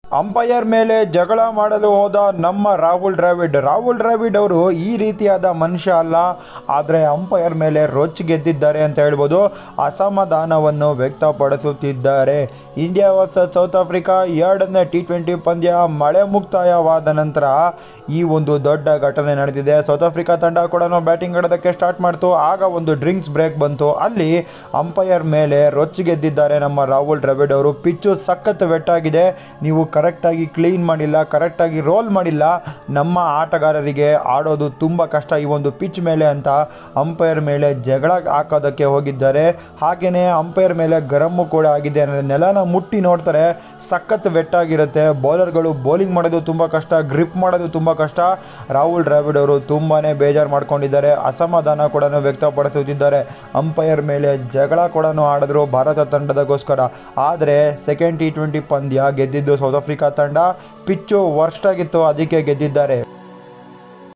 umpire ಮೇಲೆ ಜಗಳ ಮಾಡಲು ಹೋದ ನಮ್ಮ ರಾಹುಲ್ ದ್ರಾವಿಡ್ ರಾಹುಲ್ ದ್ರಾವಿಡ್ ಅವರು ಈ ರೀತಿಯಾದ ಮನುಷ್ಯ ಅಲ್ಲ ಆದರೆ ಅಂಪೈರ್ ಮೇಲೆ ರೊಚ್ಚು ಗೆದ್ದಿದ್ದಾರೆ ಅಂತ ಹೇಳ್ಬೋದು ಅಸಮಾಧಾನವನ್ನು ವ್ಯಕ್ತಪಡಿಸುತ್ತಿದ್ದಾರೆ ಇಂಡಿಯಾ ವರ್ಸಸ್ ಸೌತ್ ಆಫ್ರಿಕಾ ಎರಡನೇ ಟಿ ಟ್ವೆಂಟಿ ಪಂದ್ಯ ಮಳೆ ಮುಕ್ತಾಯವಾದ ನಂತರ ಈ ಒಂದು ದೊಡ್ಡ ಘಟನೆ ನಡೆದಿದೆ ಸೌತ್ ಆಫ್ರಿಕಾ ತಂಡ ಕೂಡ ಬ್ಯಾಟಿಂಗ್ ಆಡೋದಕ್ಕೆ ಸ್ಟಾರ್ಟ್ ಮಾಡ್ತು ಆಗ ಒಂದು ಡ್ರಿಂಕ್ಸ್ ಬ್ರೇಕ್ ಬಂತು ಅಲ್ಲಿ ಅಂಪೈರ್ ಮೇಲೆ ರೊಚ್ಚು ಗೆದ್ದಿದ್ದಾರೆ ನಮ್ಮ ರಾಹುಲ್ ದ್ರಾವಿಡ್ ಅವರು ಪಿಚ್ಚು ಸಖತ್ ವೆಟ್ಟಾಗಿದೆ ನೀವು ಕರೆಕ್ಟಾಗಿ ಕ್ಲೀನ್ ಮಾಡಿಲ್ಲ ಕರೆಕ್ಟಾಗಿ ರೋಲ್ ಮಾಡಿಲ್ಲ ನಮ್ಮ ಆಟಗಾರರಿಗೆ ಆಡೋದು ತುಂಬ ಕಷ್ಟ ಈ ಒಂದು ಪಿಚ್ ಮೇಲೆ ಅಂತ ಅಂಪೈರ್ ಮೇಲೆ ಜಗಳ ಹಾಕೋದಕ್ಕೆ ಹೋಗಿದ್ದಾರೆ ಹಾಗೆಯೇ ಅಂಪೈರ್ ಮೇಲೆ ಗರಮ್ಮು ಕೂಡ ಆಗಿದೆ ನೆಲನ ಮುಟ್ಟಿ ನೋಡ್ತಾರೆ ಸಖತ್ ವೆಟ್ಟಾಗಿರುತ್ತೆ ಬೌಲರ್ಗಳು ಬೌಲಿಂಗ್ ಮಾಡೋದು ತುಂಬ ಕಷ್ಟ ಗ್ರಿಪ್ ಮಾಡೋದು ತುಂಬ ಕಷ್ಟ ರಾಹುಲ್ ದ್ರಾವಿಡ್ ಅವರು ತುಂಬಾ ಬೇಜಾರು ಮಾಡ್ಕೊಂಡಿದ್ದಾರೆ ಅಸಮಾಧಾನ ಕೂಡ ವ್ಯಕ್ತಪಡಿಸುತ್ತಿದ್ದಾರೆ ಅಂಪೈರ್ ಮೇಲೆ ಜಗಳ ಕೂಡ ಆಡಿದ್ರು ಭಾರತ ತಂಡದಗೋಸ್ಕರ ಆದರೆ ಸೆಕೆಂಡ್ ಟಿ ಟ್ವೆಂಟಿ ಪಂದ್ಯ ಗೆದ್ದಿದ್ದು ಸೌತ್ ಆಫ್ರಿಕಾ ತಂಡ ಪಿಚ್ಚು ವರ್ಸ್ಟ್ ಆಗಿತ್ತು ಅದಕ್ಕೆ ಗೆದ್ದಿದ್ದಾರೆ